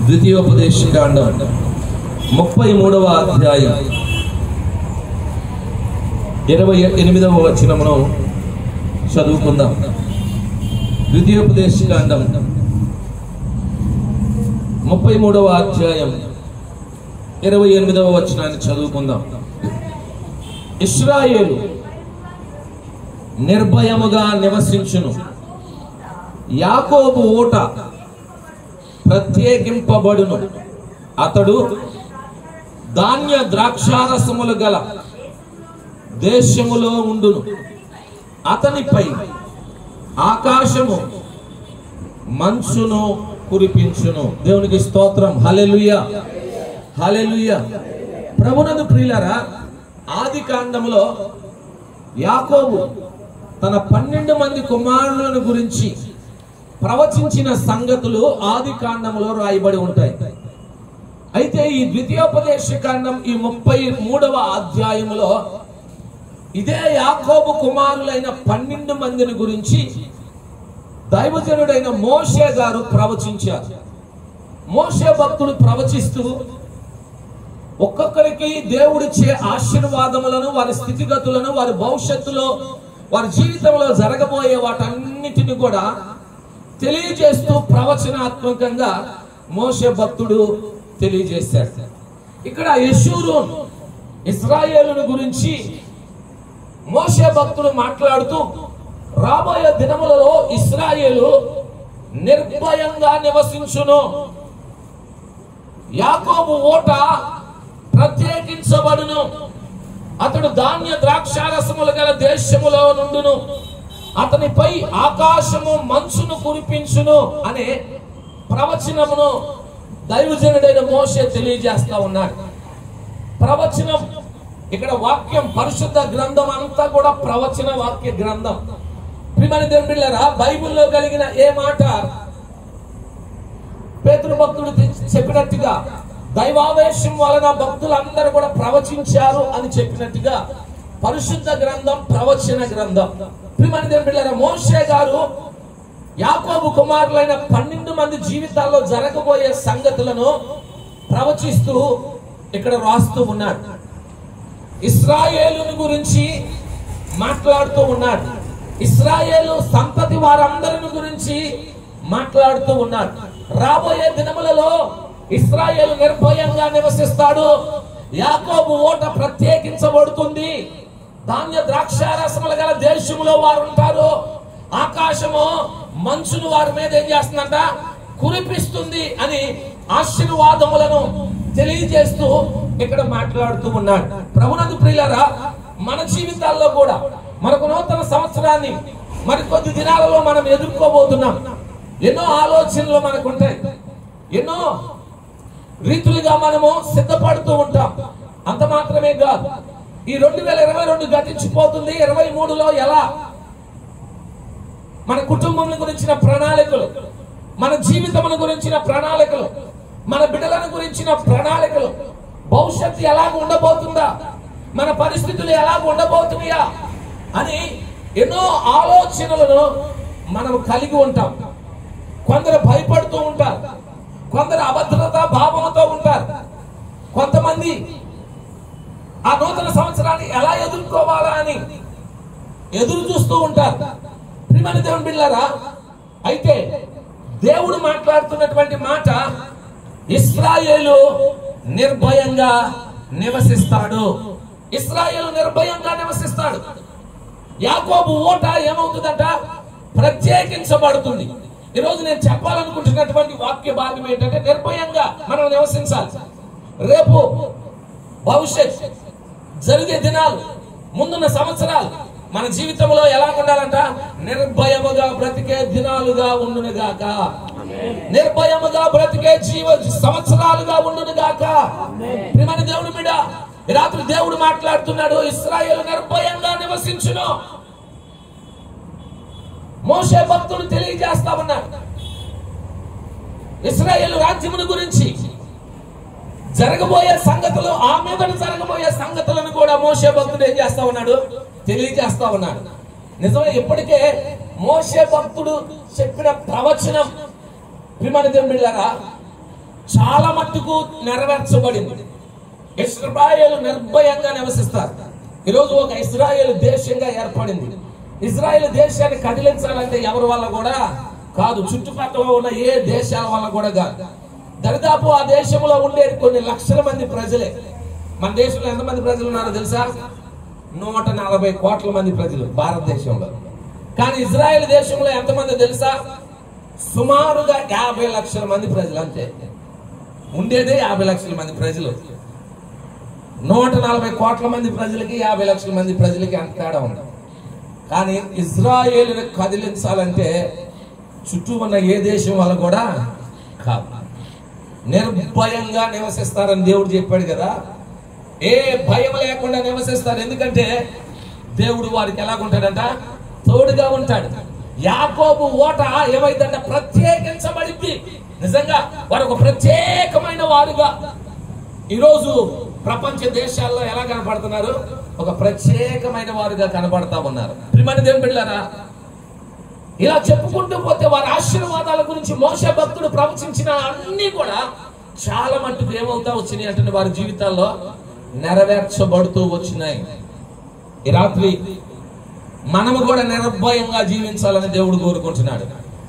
ద్వితీయోపదేశకాండం ముప్పై మూడవ అధ్యాయం ఇరవై ఎనిమిదవ వచనమును చదువుకుందాం ద్వితీయోపదేశకాండం ముప్పై మూడవ అధ్యాయం ఇరవై ఎనిమిదవ వచనాన్ని చదువుకుందాం ఇస్రాయేలు నిర్భయముగా నివసించును యాకోబు ఊట ప్రత్యేకింపబడును అతడు ధాన్య ద్రాక్షారసములు గల దేశములో ఉండును అతనిపై ఆకాశము మంచును కురిపించును దేవునికి స్తోత్రం హలెలుయ హలెలుయ ప్రభునందు ప్రియులరా ఆది కాండములో యాకోబు తన పన్నెండు మంది కుమారులను గురించి ప్రవచించిన సంగతులు ఆది కాండంలో రాయబడి ఉంటాయి అయితే ఈ ద్వితీయోపదేశ కాండం ఈ ముప్పై మూడవ అధ్యాయములో ఇదే యాకోబు కుమారులైన పన్నెండు మందిని గురించి దైవజనుడైన మోషే గారు ప్రవచించారు మోషే భక్తుడు ప్రవచిస్తూ ఒక్కొక్కరికి దేవుడిచ్చే ఆశీర్వాదములను వారి స్థితిగతులను వారి భవిష్యత్తులో వారి జీవితంలో జరగబోయే వాటన్నిటిని కూడా తెలియజేస్తూ ప్రవచనాత్మకంగా మోషే భక్తుడు తెలియజేశాడు ఇక్కడ యశూరు ఇస్రాయేలుని గురించి మోషే భక్తుడు మాట్లాడుతూ రాబోయే దినములలో ఇస్రాయేలు నిర్భయంగా నివసించును యాకోబు ఓట ప్రత్యేకించబడును అతడు ధాన్య ద్రాక్షారసములు గల దేశములో నుండును అతనిపై ఆకాశము మంచును కురిపించును అనే ప్రవచనమును దైవజనుడైన మోషే తెలియజేస్తా ఉన్నాడు ప్రవచనం ఇక్కడ వాక్యం పరిశుద్ధ గ్రంథం అంతా కూడా ప్రవచన వాక్య గ్రంథం ప్రిమని దేవుడిల్లరా బైబిల్లో కలిగిన ఏ మాట పేతురు భక్తుడు తె- చెప్పినట్టుగా దైవావేశం వలన భక్తులందరూ కూడా ప్రవచించారు అని చెప్పినట్టుగా పరిశుద్ధ గ్రంథం ప్రవచన గ్రంథం ప్రిమని దేవుడిల్లరా మోషే గారు యాకోబు కుమారులైన పన్నెండు మంది జీవితాల్లో జరగబోయే సంగతులను ప్రవచిస్తూ ఇక్కడ రాస్తూ ఉన్నాడు ఇస్రాయేలుని గురించి మాట్లాడుతూ ఉన్నాడు ఇస్రాయేలు సంతతి వారందరిని గురించి మాట్లాడుతూ ఉన్నాడు రాబోయే దినములలో ఇస్రాయేలు నిర్భయంగా నివసిస్తాడు యాకోబు ఓట ప్రత్యేకించబడుతుంది ధాన్య ద్రాక్షారసములు గల దేశములో వారు ఉంటారు ఆకాశము మంచును వారి మీద ఏం చేస్తుందంట కురిపిస్తుంది అని ఆశీర్వాదములను తెలియజేస్తూ ఇక్కడ మాట్లాడుతూ ఉన్నాడు ప్రభునందు ప్రియులరా మన జీవితాల్లో కూడా మనకు నూతన సంవత్సరాన్ని మరికొద్ది దినాలలో మనం ఎదుర్కోబోతున్నాం ఎన్నో ఆలోచనలు మనకు ఉంటాయి ఎన్నో రీతులుగా మనము సిద్ధపడుతూ ఉంటాం అంత మాత్రమే కాదు ఈ రెండు వేల ఇరవై రెండు గతించిపోతుంది ఇరవై మూడులో ఎలా మన కుటుంబం గురించిన ప్రణాళికలు మన జీవితమును గురించిన ప్రణాళికలు మన బిడ్డలను గురించిన ప్రణాళికలు భవిష్యత్తు ఎలాగ ఉండబోతుందా మన పరిస్థితులు ఎలాగ ఉండబోతున్నాయా అని ఎన్నో ఆలోచనలను మనం కలిగి ఉంటాం కొందరు భయపడుతూ ఉంటారు కొందరు అభద్రతా భావంతో ఉంటారు కొంతమంది ఆ నూతన సంవత్సరాన్ని ఎలా ఎదుర్కోవాలా అని ఎదురు చూస్తూ ఉంటారు ప్రియమైన దేవుని బిళ్ళారా అయితే దేవుడు మాట్లాడుతున్నటువంటి మాట ఇస్రాయేలు నిర్భయంగా నివసిస్తాడు ఇస్రాయేలు నిర్భయంగా నివసిస్తాడు యాకోబు ఓట ఏమవుతుందంట ప్రత్యేకించబడుతుంది ఈ రోజు నేను చెప్పాలనుకుంటున్నటువంటి వాక్య భాగం ఏంటంటే నిర్భయంగా మనం నివసించాలి రేపు భవిష్యత్ జరిగే దినాలు ముందున్న సంవత్సరాలు మన జీవితంలో ఎలా ఉండాలంట నిర్భయముగా బ్రతికే దినాలుగా ఉండునుగాక నిర్భయముగా బ్రతికే జీవ సంవత్సరాలుగా ఉండునుగాక ప్రియమైన దేవుని బిడ్డ ఈ రాత్రి దేవుడు మాట్లాడుతున్నాడు ఇస్రాయేల్ నిర్భయంగా నివసించును మోసే భక్తులు తెలియజేస్తా ఉన్నారు ఇస్రాయేల్ రాజ్యమును గురించి జరగబోయే సంగతులు ఆ మీద జరగబోయే సంగతులను కూడా మోసే భక్తుడు ఏం చేస్తా ఉన్నాడు తెలియజేస్తా ఉన్నాడు నిజమే ఇప్పటికే మోసే భక్తుడు చెప్పిన ప్రవచనం ప్రిమణ దేవుళ్ళరా చాలా మట్టుకు నెరవేర్చబడింది ఇస్రాయేల్ నిర్భయంగా నివసిస్తారు ఈరోజు ఒక ఇస్రాయేల్ దేశంగా ఏర్పడింది ఇజ్రాయెల్ దేశాన్ని కదిలించాలంటే ఎవరి వల్ల కూడా కాదు చుట్టుపక్కల ఉన్న ఏ దేశాల వల్ల కూడా కాదు దరిదాపు ఆ దేశంలో ఉండే కొన్ని లక్షల మంది ప్రజలే మన దేశంలో ఎంతమంది ప్రజలు ఉన్నారో తెలుసా నూట నలభై కోట్ల మంది ప్రజలు భారతదేశంలో కానీ ఇజ్రాయెల్ దేశంలో ఎంతమంది తెలుసా సుమారుగా యాభై లక్షల మంది ప్రజలు అంతే ఉండేదే యాభై లక్షల మంది ప్రజలు నూట నలభై కోట్ల మంది ప్రజలకి యాభై లక్షల మంది ప్రజలకి అంత తేడా ఉంది కానీ ఇజ్రాయేలుని కదిలించాలంటే చుట్టూ ఉన్న ఏ దేశం వల్ల కూడా కాదు నిర్భయంగా నివసిస్తారని దేవుడు చెప్పాడు కదా ఏ భయం లేకుండా నివసిస్తారు ఎందుకంటే దేవుడు వారికి ఎలాగుంటాడంట తోడుగా ఉంటాడు యాకోబు ఓట ఏమైందంట ప్రత్యేకించబడింది నిజంగా వారు ఒక ప్రత్యేకమైన వారుగా ఈరోజు ప్రపంచ దేశాల్లో ఎలా కనపడుతున్నారు ఒక ప్రత్యేకమైన వారుగా కనపడతా ఉన్నారు ప్రిమని దేవుని బిడ్డారా ఇలా చెప్పుకుంటూ పోతే వారి ఆశీర్వాదాల గురించి మోస భక్తుడు ప్రవచించిన అన్ని కూడా చాలా మట్టుకు ఏమవుతా వచ్చినాయి అంటే వారి జీవితాల్లో నెరవేర్చబడుతూ వచ్చినాయి ఈ రాత్రి మనము కూడా నిర్భయంగా జీవించాలని దేవుడు కోరుకుంటున్నాడు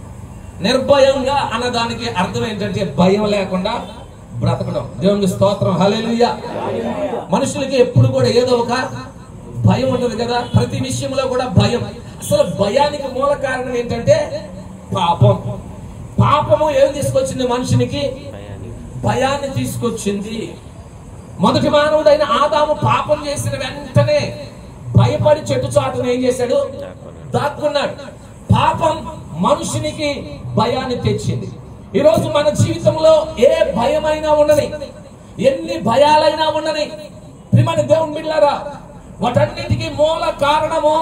నిర్భయంగా అన్నదానికి అర్థం ఏంటంటే భయం లేకుండా బ్రతకడం దేవునికి స్తోత్రం హల్లెలూయా మనుషులకి ఎప్పుడు కూడా ఏదో ఒక భయం ఉంటుంది కదా ప్రతి విషయంలో కూడా భయం అసలు భయానికి మూల కారణం ఏంటంటే పాపం పాపము ఏం తీసుకొచ్చింది మనుషునికి భయాన్ని తీసుకొచ్చింది మొదటి మానవుడైన ఆదాము పాపం చేసిన వెంటనే భయపడి చెట్టు చాటును ఏం చేశాడు దాక్కున్నాడు పాపం మనుషునికి భయాన్ని తెచ్చింది ఈరోజు మన జీవితంలో ఏ భయమైనా ఉండని ఎన్ని భయాలైనా ఉండని ప్రిమని దేవుని బిడ్డారా వాటన్నిటికీ మూల కారణము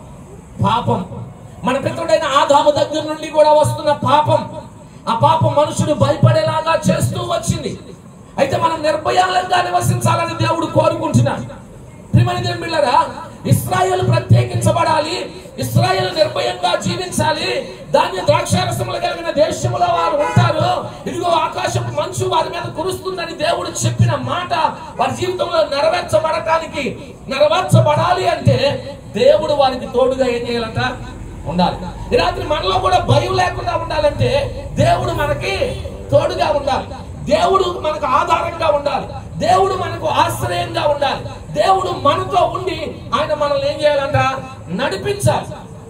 పాపం మన పితృడైన ఆదాము దగ్గర నుండి కూడా వస్తున్న పాపం ఆ పాపం మనుషుడు భయపడేలాగా చేస్తూ వచ్చింది అయితే మనం నిర్భయాలంగా నివసించాలని దేవుడు కోరుకుంటున్నాడు ప్రియమైన దేవుని బిడ్డలారా ఇస్రాయేల్ ప్రత్యేకించబడాలి ఇస్రాయేల్ నిర్భయంగా జీవించాలి ధాన్య ద్రాక్షారసములు కలిగిన దేశంలో వారు ఉంటారు ఇదిగో ఆకాశపు మంచు వారి మీద కురుస్తుందని దేవుడు చెప్పిన మాట వారి జీవితంలో నెరవేర్చబడటానికి నెరవేర్చబడాలి అంటే దేవుడు వారికి తోడుగా ఏం చేయాలంట ఉండాలి ఈ రాత్రి మనలో కూడా భయం లేకుండా ఉండాలంటే దేవుడు మనకి తోడుగా ఉండాలి దేవుడు మనకు ఆధారంగా ఉండాలి దేవుడు మనకు ఆశ్రయంగా ఉండాలి దేవుడు మనతో ఉండి ఆయన మనల్ని ఏం చేయాలంట నడిపించాలి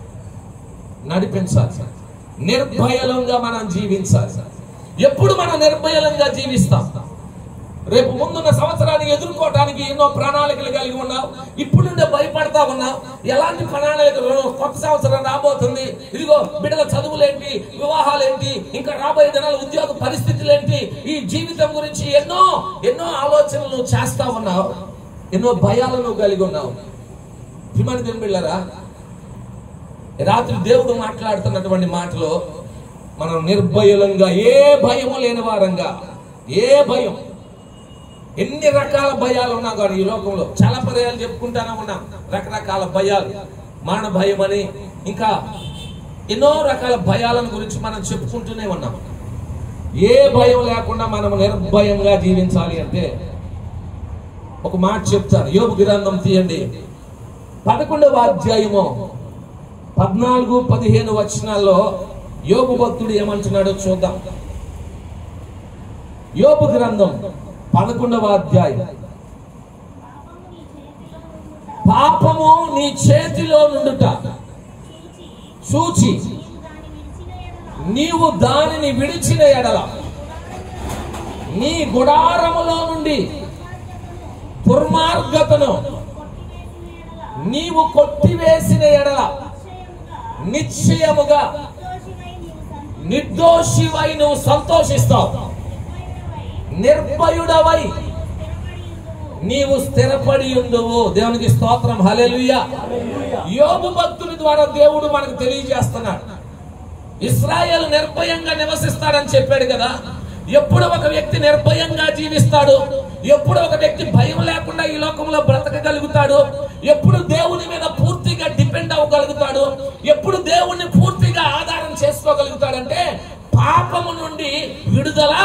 నడిపించాలి నిర్భయంగా మనం జీవించాలి ఎప్పుడు మనం నిర్భయంగా జీవిస్తాం రేపు ముందున్న సంవత్సరాన్ని ఎదుర్కోవడానికి ఎన్నో ప్రణాళికలు కలిగి ఉన్నావు ఇప్పుడు నుండే భయపడతా ఉన్నావు ఎలాంటి ప్రణాళికలు కొత్త సంవత్సరం రాబోతుంది ఇదిగో బిడ్డల చదువులేంటి వివాహాలేంటి ఇంకా రాబోయే దినాల ఉద్యోగ పరిస్థితులు ఏంటి ఈ జీవితం గురించి ఎన్నో ఎన్నో ఆలోచనలు చేస్తా ఉన్నావు ఎన్నో భయాలను కలిగి ఉన్నావు హిమని దేవుని బిళ్ళరా రాత్రి దేవుడు మాట్లాడుతున్నటువంటి మాటలో మనం నిర్భయంగా ఏ భయము లేని వారంగా ఏ భయం ఎన్ని రకాల భయాలు ఉన్నా కానీ ఈ లోకంలో చాలా పర్యాలు చెప్పుకుంటానే ఉన్నాం రకరకాల భయాలు మరణ భయం అని ఇంకా ఎన్నో రకాల భయాలను గురించి మనం చెప్పుకుంటూనే ఉన్నాం ఏ భయం లేకుండా మనం నిర్భయంగా జీవించాలి అంటే ఒక మాట చెప్తాను యోగు గ్రంథం తీయండి పదకొండవ అధ్యాయము పద్నాలుగు పదిహేను వచనాల్లో యోగు భక్తుడు ఏమంటున్నాడో చూద్దాం యోగు గ్రంథం పదకొండవ అధ్యాయం పాపము నీ చేతిలో నుండుట చూచి నీవు దానిని విడిచిన ఎడల నీ గుడారములో నుండి దుర్మార్గతను నీవు కొట్టివేసిన ఎడల నిశ్చయముగా నిర్దోషివై నువ్వు సంతోషిస్తావు నిర్భయుడవై నీవు స్థిరపడి ఉండువు దేవునికి స్తోత్రం హల్లెలూయా యోగు భక్తుని ద్వారా దేవుడు మనకు తెలియజేస్తున్నాడు ఇస్రాయేల్ నిర్భయంగా నివసిస్తాడని చెప్పాడు కదా ఎప్పుడు ఒక వ్యక్తి నిర్భయంగా జీవిస్తాడు ఎప్పుడు ఒక వ్యక్తి భయం లేకుండా ఈ లోకంలో బ్రతకగలుగుతాడు ఎప్పుడు దేవుని మీద పూర్తిగా డిపెండ్ అవ్వగలుగుతాడు ఎప్పుడు దేవుణ్ణి పూర్తిగా ఆధారం చేసుకోగలుగుతాడంటే పాపము నుండి విడుదల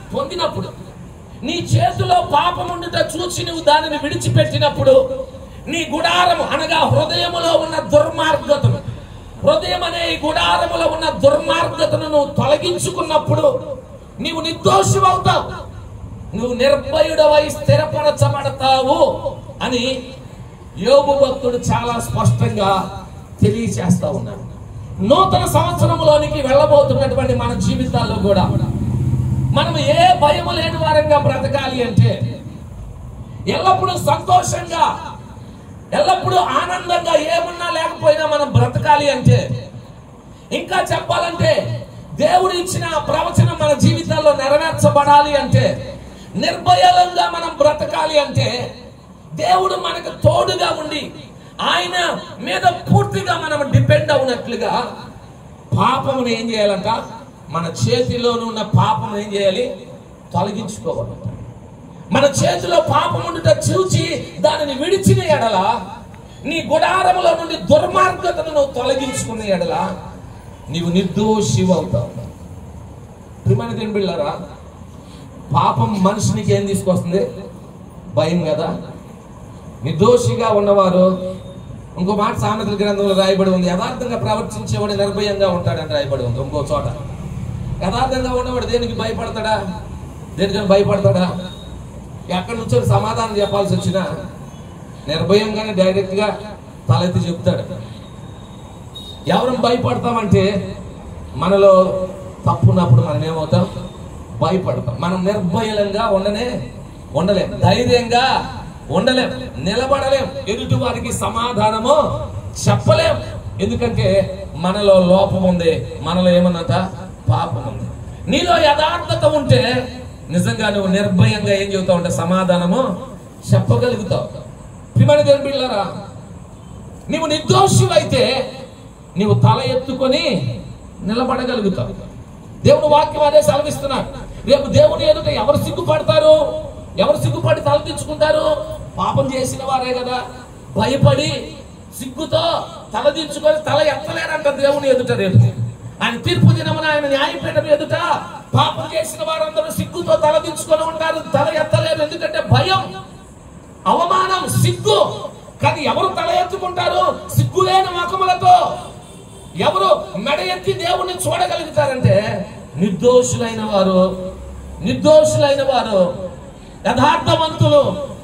పొందినప్పుడు నీ చేతిలో పాపముండుట చూసి నువ్వు దానిని విడిచిపెట్టినప్పుడు నీ గుడారము అనగా హృదయములో ఉన్న దుర్మార్గతను హృదయం అనే ఈ గుడారములో ఉన్న దుర్మార్గతను నువ్వు తొలగించుకున్నప్పుడు నీవు నిర్దోషి అవుతావు నువ్వు నిర్భయుడవై స్థిరపరచబడతావు అని యోగు భక్తుడు చాలా స్పష్టంగా తెలియచేస్తా ఉన్నాడు నూతన సంవత్సరంలోనికి వెళ్ళబోతున్నటువంటి మన జీవితాల్లో కూడా మనం ఏ భయము లేని వారంగా బ్రతకాలి అంటే ఎల్లప్పుడూ సంతోషంగా ఎల్లప్పుడూ ఆనందంగా ఏమున్నా లేకపోయినా మనం బ్రతకాలి అంటే ఇంకా చెప్పాలంటే దేవుడు ఇచ్చిన ఆ ప్రవచనం మన జీవితాల్లో నెరవేర్చబడాలి అంటే నిర్భయంగా మనం బ్రతకాలి అంటే దేవుడు మనకు తోడుగా ఉండి ఆయన మీద పూర్తిగా మనం డిపెండ్ అవునట్లుగా పాపమును ఏం చేయాలంట మన చేతిలోనున్న ఉన్న పాపం ఏం చేయాలి తొలగించుకోవాలంట మన చేతిలో పాపం ఉండుట చూచి దానిని విడిచిన ఎడల నీ గుడారములో నుండి దుర్మార్గతను నువ్వు తొలగించుకున్న ఎడల నీవు నిర్దోషి అవుతావు ప్రియమైన దేవుని బిళ్ళారా పాపం మనిషినికి ఏం తీసుకొస్తుంది భయం కదా నిర్దోషిగా ఉన్నవారు ఇంకో మాట సామెతల గ్రంథంలో రాయబడి ఉంది యథార్థంగా ప్రవర్తించేవాడు నిర్భయంగా ఉంటాడని రాయబడి ఉంది ఇంకో చోట యథార్థంగా ఉన్నవాడు దేనికి భయపడతాడా దేనికని భయపడతాడా ఎక్కడి నుంచో సమాధానం చెప్పాల్సి వచ్చినా నిర్భయంగానే డైరెక్ట్ గా తలెత్తి చెప్తాడు ఎవరు భయపడతామంటే మనలో తప్పున్నప్పుడు మనం ఏమవుతాం భయపడతాం మనం నిర్భయంగా ఉండనే ఉండలేం ధైర్యంగా ఉండలేం నిలబడలేం ఎదుటి వారికి సమాధానము చెప్పలేం ఎందుకంటే మనలో లోపం ఉంది మనలో ఏమన్నట పాపం ఉంది నీలో యథార్థత ఉంటే నిజంగా నువ్వు నిర్భయంగా ఏం చెబుతావు అంటే సమాధానము చెప్పగలుగుతావు ప్రియమైన దేవుని బిడ్డలారా నీవు నిర్దోషువైతే నీవు తల ఎత్తుకొని నిలబడగలుగుతావు దేవుడు వాక్యం అదే సెలవిస్తున్నాడు రేపు దేవుని ఎదుట ఎవరు సిగ్గుపడతారు ఎవరు సిగ్గుపడి తలదించుకుంటారు పాపం చేసిన వారే కదా భయపడి సిగ్గుతో తలదించుకొని తల ఎత్తలేరంట దేవుని ఎదుట రేపు ఆయన తీర్పు దినమున ఆయన న్యాయపీఠం ఎదుట పాపం చేసిన వారందరూ సిగ్గుతో తలదించుకొని ఉంటారు తల ఎత్తలేరు ఎందుకంటే భయం అవమానం సిగ్గు కానీ ఎవరు తల ఎత్తుకుంటారు సిగ్గులేని ముఖములతో ఎవరు మెడ ఎత్తి దేవుణ్ణి చూడగలుగుతారంటే నిర్దోషులైన వారు నిర్దోషులైన వారు యథార్థవంతులు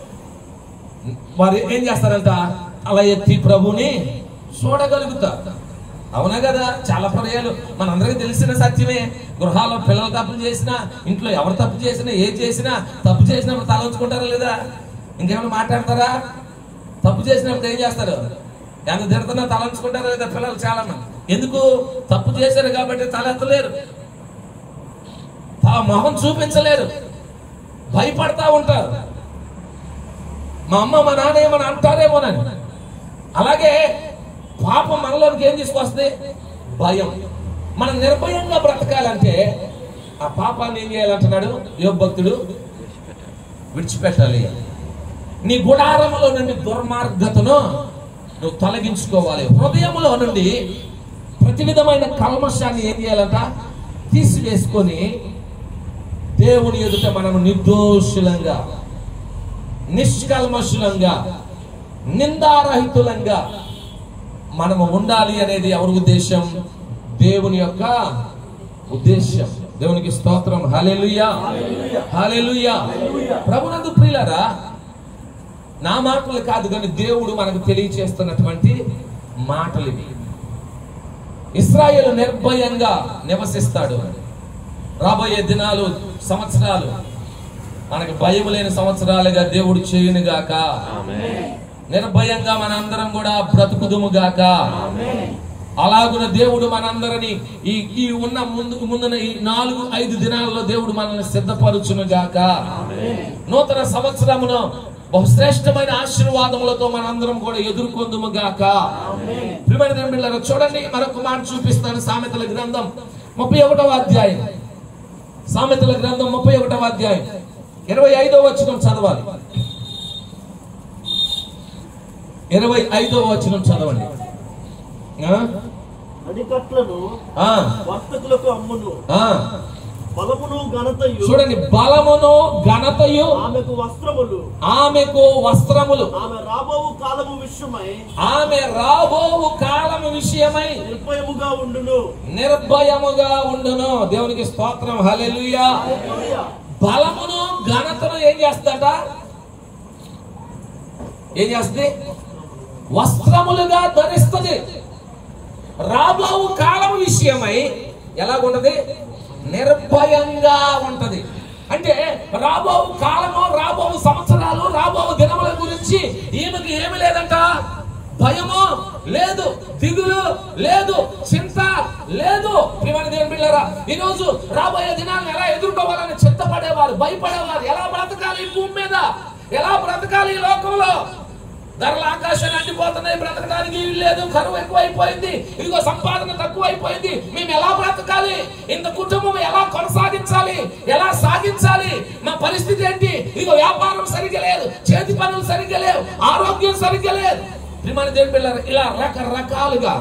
వారు ఏం చేస్తారంట అలా ఎత్తి ప్రభుని చూడగలుగుతారు అవునా కదా చాలా పర్యాలు మనందరికీ తెలిసిన సత్యమే గృహాల్లో పిల్లలు తప్పు చేసినా ఇంట్లో ఎవరు తప్పు చేసినా ఏ చేసినా తప్పు చేసినప్పుడు తల ఉంచుకుంటారా లేదా ఇంకేమైనా మాట్లాడతారా తప్పు చేసినప్పుడు ఏం చేస్తారు ఎంత తిడుతున్నా తల ఉంచుకుంటారా లేదా పిల్లలు చాలా మంది ఎందుకు తప్పు చేశారు కాబట్టి తల ఎత్తలేరు ఆ మొహం చూపించలేరు భయపడతా ఉంటారు మా అమ్మ మా నాన్న ఏమని అంటారేమోనని అలాగే పాపం మనలోనికి ఏం తీసుకొస్తుంది భయం మనం నిర్భయంగా బ్రతకాలంటే ఆ పాపాన్ని ఏం చేయాలంటున్నాడు యోగ భక్తుడు విడిచిపెట్టాలి నీ గుడారములో నుండి దుర్మార్గతను నువ్వు తొలగించుకోవాలి హృదయములో నుండి ప్రతి విధమైన కల్మషాన్ని ఏం చేయాలంట తీసివేసుకొని దేవుని ఎదుట మనము నిర్దోషులంగా నిష్కల్మషులంగా నిందారహితులంగా మనము ఉండాలి అనేది ఎవరి ఉద్దేశం దేవుని యొక్క ఉద్దేశం దేవునికి స్తోత్రం హల్లెలూయా హల్లెలూయా ప్రభునందు ప్రియులారా నా మాటలు కాదు కానీ దేవుడు మనకు తెలియచేస్తున్నటువంటి మాటలు ఇవి ఇస్రాయేల్ నిర్భయంగా నివసిస్తాడు రాబోయే దినాలు సంవత్సరాలు మనకు భయం లేని సంవత్సరాలుగా దేవుడు చేయునుగాక నిర్భయంగా మనందరం కూడా బ్రతుకుదుము గాక అలాగున దేవుడు మనందరిని ఈ ఈ ఉన్న ముందు ముందున ఈ నాలుగు ఐదు దినాల్లో దేవుడు మనల్ని సిద్ధపరుచును గాక నూతన సంవత్సరమును బహుశ్రేష్టమైన ఆశీర్వాదములతో మనందరం కూడా ఎదుర్కొందుము గాక ప్రియమైన దేవుని బిడ్డలారా, చూడండి మరొక మాట చూపిస్తాను సామెతల గ్రంథం ముప్పై ఒకటవ అధ్యాయం సామెతల గ్రంథం ముప్పై ఒకటవ అధ్యాయం ఇరవై ఐదవ వచనం చదవాలి ఇరవై ఐదవ వచనం చదవండి ఆ? అడికట్లను ఆ, వర్తకులకు అమ్మును ఆ, బలమును ఘనతయు చూడండి బలమును ఘనతయు ఆమెకు వస్త్రములు ఆమెకు వస్త్రములు ఆమె రాబోవు కాలము విషయమై ఆమె రాబోవు కాలము విషయమై నిర్భయముగా ఉండును నిర్భయముగా ఉండును దేవునికి స్తోత్రం హల్లెలూయా బలమును ఘనతను ఏం చేస్తాడ ఏం చేస్తుంది వస్త్రములుగా ధరిస్తుంది రాబోవు కాలం విషయమై ఎలాగుంటది నిర్భయంగా ఉంటది అంటే రాబో కాలము రాబో సంవత్సరాలు రాబో దినముల గురించి ఈమెకి ఏమి లేదంట భయము లేదు దిగులు లేదు చింత లేదు ప్రియమైన దేవుని బిడ్డలారా ఈ రోజు రాబోయే దినాలను ఎలా ఎదుర్కోవాలని చింతపడేవారు భయపడేవారు ఎలా బ్రతకాలి ఈ భూమి మీద ఎలా బ్రతకాలి ఈ లోకంలో ధరలు ఆకాశాన్ని అంటిపోతున్నాయి బ్రతకడానికి వీలు లేదు కరువు ఎక్కువైపోయింది ఇదిగో సంపాదన తక్కువైపోయింది మేము ఎలా బ్రతకాలి ఇంత కుటుంబం ఎలా కొనసాగించాలి ఎలా సాగించాలి మా పరిస్థితి ఏంటి ఇదిగో వ్యాపారం సరిగ్గా లేదు చేతి పనులు సరిగ్గా లేవు ఆరోగ్యం సరిగ్గా లేదు ప్రియమైన దేవుని పిల్లలు ఇలా రకరకాలుగా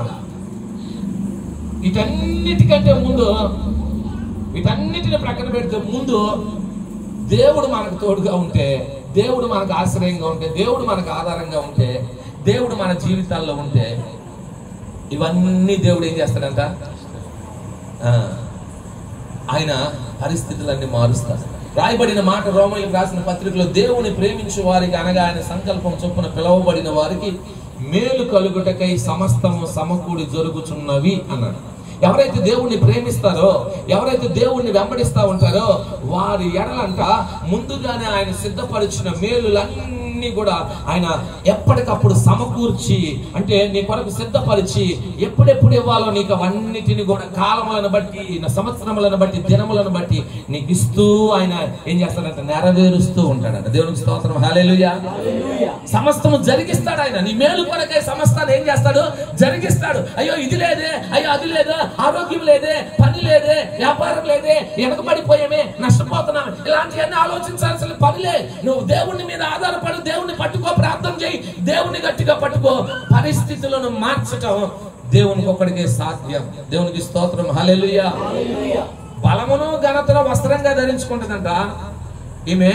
వీటన్నిటికంటే ముందు వీటన్నిటిని ప్రక్కన పెడితే ముందు దేవుడు మనకు తోడుగా ఉంటే దేవుడు మనకు ఆశ్రయంగా ఉంటే దేవుడు మనకు ఆధారంగా ఉంటే దేవుడు మన జీవితాల్లో ఉంటే ఇవన్నీ దేవుడు ఏం చేస్తాడంట ఆ, ఆయన పరిస్థితులన్నీ మారుస్తాడు రాయబడిన మాట రోమలకు రాసిన పత్రికలో దేవుని ప్రేమించు వారికి అనగా ఆయన సంకల్పం చొప్పున పిలువబడిన వారికి మేలు కలుగుటకై సమస్తము సమకూడి జరుగుచున్నవి అన్నాడు ఎవరైతే దేవుణ్ణి ప్రేమిస్తారో ఎవరైతే దేవుణ్ణి వెంబడిస్తా ఉంటారో వారి ఎడలంట ముందుగానే ఆయన సిద్ధపరిచిన మేలులన్నీ కూడా ఆయన ఎప్పటికప్పుడు సమకూర్చి అంటే నీ కొరకు సిద్ధపరిచి ఎప్పుడెప్పుడు ఇవ్వాలో నీకు అవన్నిటిని కూడా కాలములను బట్టి నా సంవత్సరములను బట్టి దినములను బట్టి నీకు ఇస్తూ ఆయన ఏం చేస్తాడంటే నెరవేరుస్తూ ఉంటాడంట దేవునికి స్తోత్రం హల్లెలూయా సమస్తము జరిగిస్తాడు ఆయన నీ మేలు కొరకై సమస్తాన్ని ఏం చేస్తాడు జరిగిస్తాడు అయ్యో ఇది లేదే అయ్యో అది లేదా ఆరోగ్యం లేదే పని లేదే వ్యాపారం లేదే వెనకబడిపోయామే నష్టపోతున్నాం ఇలాంటివన్నీ ఆలోచించాల్సిన పనిలే నువ్వు దేవుని మీద ఆధారపడు దేవుని పట్టుకో ప్రార్థన చేయి దేవుని గట్టిగా పట్టుకో పరిస్థితులను మార్చటం దేవునికి ఒక్కడికే సాధ్యం దేవునికి స్తోత్రం హల్లెలూయా బలమును ఘనతను వస్త్రంగా ధరించుకుంటుందంట ఈమె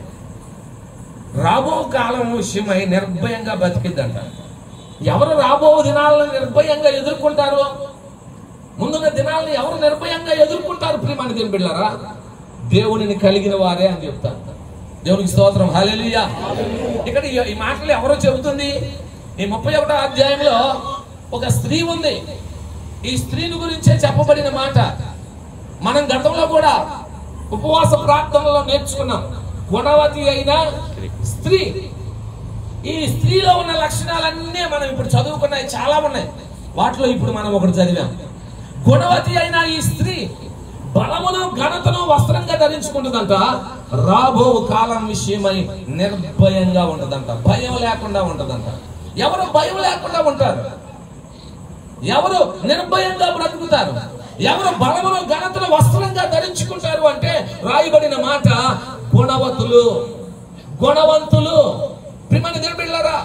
రాబో కాలం విషయమై నిర్భయంగా బతికిద్దంట ఎవరు రాబో దినాలను నిర్భయంగా ఎదుర్కొంటారు ముందున్న దినాలను ఎవరు నిర్భయంగా ఎదుర్కొంటారు ప్రియమైన దేవుని బిడ్డారా దేవునిని కలిగిన వారే అని చెప్తారు దేవునికి స్తోత్రం హల్లెలూయా ఇక్కడ ఈ- ఈ మాటలు ఎవరో చెబుతుంది ఈ ముప్పై ఒకటో అధ్యాయంలో ఒక స్త్రీ ఉంది ఈ స్త్రీని గురించే చెప్పబడిన మాట మనం గతంలో కూడా ఉపవాస ప్రార్థనలో నేర్చుకున్నాం గుణవతి అయిన స్త్రీ ఈ స్త్రీలో ఉన్న లక్షణాలన్నీ మనం ఇప్పుడు చదువుకున్నాయి చాలా ఉన్నాయి వాటిలో ఇప్పుడు మనం ఒకటి చదివాం గుణవతి అయిన ఈ స్త్రీ బలమును ఘనతను వస్త్రంగా ధరించుకుంటుందంట రాబో కాలం విషయమై నిర్భయంగా ఉంటదంట భయం లేకుండా ఉంటదంట ఎవరు భయం లేకుండా ఉంటారు ఎవరు నిర్భయంగా బ్రతుకుతారు ఎవరు బలమును ఘనతను వస్త్రంగా ధరించుకుంటారు అంటే రాయబడిన మాట గుణవతులు గుణవంతులు ప్రిమని నిలబిళ్ళరా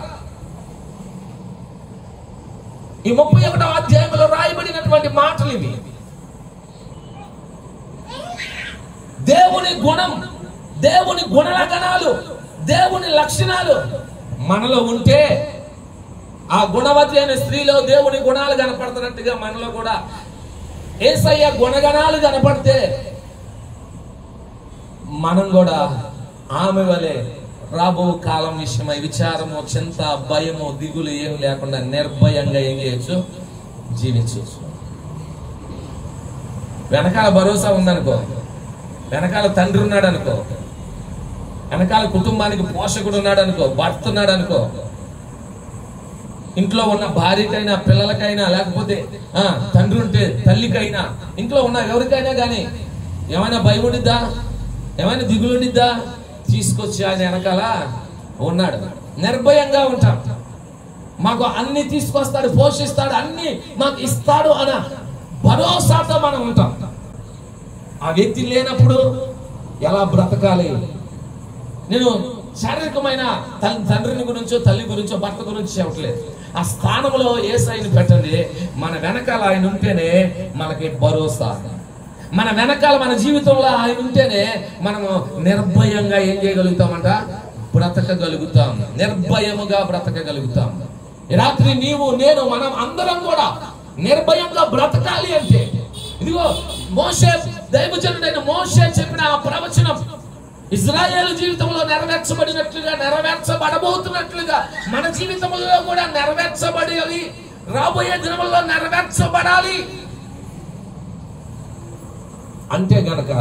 ఈ ముప్పై ఒకటో అధ్యాయంలో రాయబడినటువంటి మాటలు ఇవి దేవుని గుణం దేవుని గుణలక్షణాలు దేవుని లక్షణాలు మనలో ఉంటే ఆ గుణవతి అనే స్త్రీలో దేవుని గుణాలు కనపడుతున్నట్టుగా మనలో కూడా ఏసయ్య గుణగణాలు కనపడితే మనం కూడా ఆమె వలె రాబో కాలం విషయమై విచారము చింత భయము దిగులు ఏమి లేకుండా నిర్భయంగా ఏం చేయొచ్చు జీవించవచ్చు వెనకాల భరోసా ఉందనుకో వెనకాల తండ్రి ఉన్నాడు అనుకో వెనకాల కుటుంబానికి పోషకుడు ఉన్నాడు అనుకో భర్త ఉన్నాడు అనుకో ఇంట్లో ఉన్న భార్యకైనా పిల్లలకైనా లేకపోతే ఆ తండ్రి ఉంటే తల్లికైనా ఇంట్లో ఉన్న ఎవరికైనా కానీ ఏమైనా భయం ఉండిద్దా ఏమైనా దిగులు ఉండిద్దా తీసుకొచ్చి ఆయన వెనకాల ఉన్నాడు నిర్భయంగా ఉంటాం మాకు అన్ని తీసుకొస్తాడు పోషిస్తాడు అన్ని మాకు ఇస్తాడు అన్న భరోసాతో మనం ఉంటాం ఆ వ్యక్తి లేనప్పుడు ఎలా బ్రతకాలి నేను శారీరకమైన తల్లి తండ్రిని గురించో తల్లి గురించో భర్త గురించి చెప్పట్లేదు ఆ స్థానంలో ఏ సైన్ పెట్టండి మన వెనకాల ఆయన ఉంటేనే మనకి భరోసా మన వెనకాల మన జీవితంలో ఆయన ఉంటేనే మనము నిర్భయంగా ఏం చేయగలుగుతామంట బ్రతకగలుగుతాం నిర్భయముగా బ్రతకగలుగుతాం ఈ రాత్రి నీవు నేను మనం అందరం కూడా నిర్భయంగా బ్రతకాలి అంటే ఇదిగో మోషే దైవజనుడైన మోషే చెప్పిన ఆ ప్రవచనం ఇజ్రాయేల్ జీవితంలో నెరవేర్చబడినట్లుగా నెరవేర్చబడబోతున్నట్లుగా మన జీవితంలో కూడా నెరవేర్చబడాలి రాబోయే దినముల్లో నెరవేర్చబడాలి అంటే గనక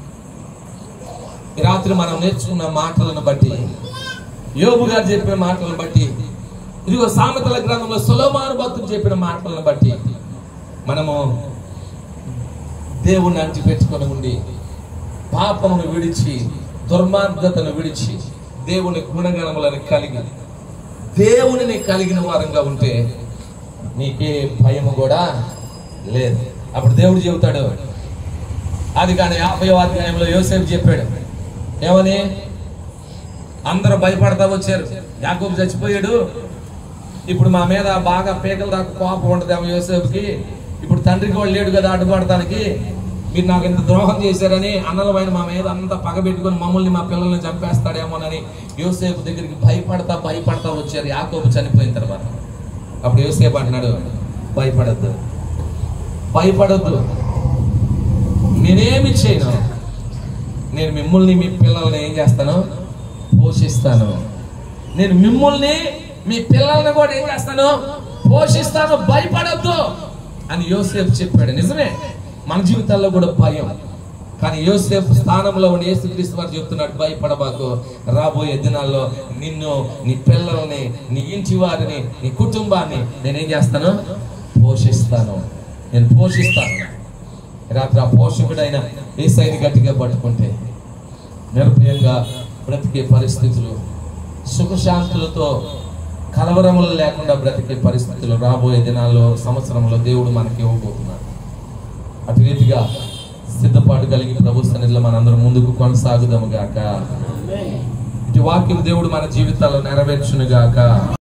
ఈ రాత్రి మనం నేర్చుకున్న మాటలను బట్టి యోబు గారు చెప్పిన మాటలను బట్టి ఇదిగో సామెతల గ్రంథంలో సులోమాను భక్తులు చెప్పిన మాటలను బట్టి మనము దేవుణ్ణి అంటి పెట్టుకొని ఉండి పాపమును విడిచి దుర్మార్గతను విడిచి దేవుని గుణగణములను కలిగి దేవునిని కలిగిన వారంగా ఉంటే నీకే భయము కూడా లేదు అప్పుడు దేవుడు చెబుతాడు అది కానీ యాభై అధ్యాయంలో యోసేపు చెప్పాడు ఏమని అందరూ భయపడతా వచ్చారు యాకోబు చచ్చిపోయాడు ఇప్పుడు మా మీద బాగా పీకల దాకా కోపం ఉంటదేమో యోసేపుకి ఇప్పుడు తండ్రికి వాళ్ళు లేడు కదా అడ్డుపడటానికి మీరు నాకు ఇంత ద్రోహం చేశారని అన్నలమైన మా మీద అంతా పగబెట్టుకొని మమ్మల్ని మా పిల్లల్ని చంపేస్తాడేమోనని యోసేపు దగ్గరికి భయపడతా భయపడతా వచ్చారు యాకోబు చనిపోయిన తర్వాత అప్పుడు యోసేపు అంటున్నాడు భయపడద్దు భయపడద్దు నేనేమి చేయను నేను మిమ్మల్ని మీ పిల్లల్ని ఏం చేస్తాను పోషిస్తాను నేను మిమ్మల్ని మీ పిల్లల్ని కూడా ఏం చేస్తాను పోషిస్తాను భయపడద్దు అని యోసేపు చెప్పాడు నిజమే మన జీవితాల్లో కూడా భయం కానీ యోసేపు స్థానంలో ఉండి యేసుక్రీస్తు వారు చెప్తున్నాడు భయపడబాకు రాబోయే దినాల్లో నిన్ను నీ పిల్లల్ని నీ ఇంటి వారిని నీ కుటుంబాన్ని నేనేం చేస్తాను పోషిస్తాను నేను పోషిస్తాను రాత్రి ఆ పోషకుడైన ఏసైని గట్టిగా పట్టుకుంటే నిర్భయంగా బ్రతికే పరిస్థితులు సుఖశాంతులతో కలవరములు లేకుండా బ్రతికే పరిస్థితులు రాబోయే దినాల్లో సంవత్సరంలో దేవుడు మనకి ఇవ్వబోతున్నాడు అటు రీతిగా సిద్ధపాటు కలిగి ప్రభు సన్నిధిలో మనందరం ముందుకు కొనసాగుదాము గాక ఇటు వాక్యం దేవుడు మన జీవితాల్లో నెరవేర్చును గాక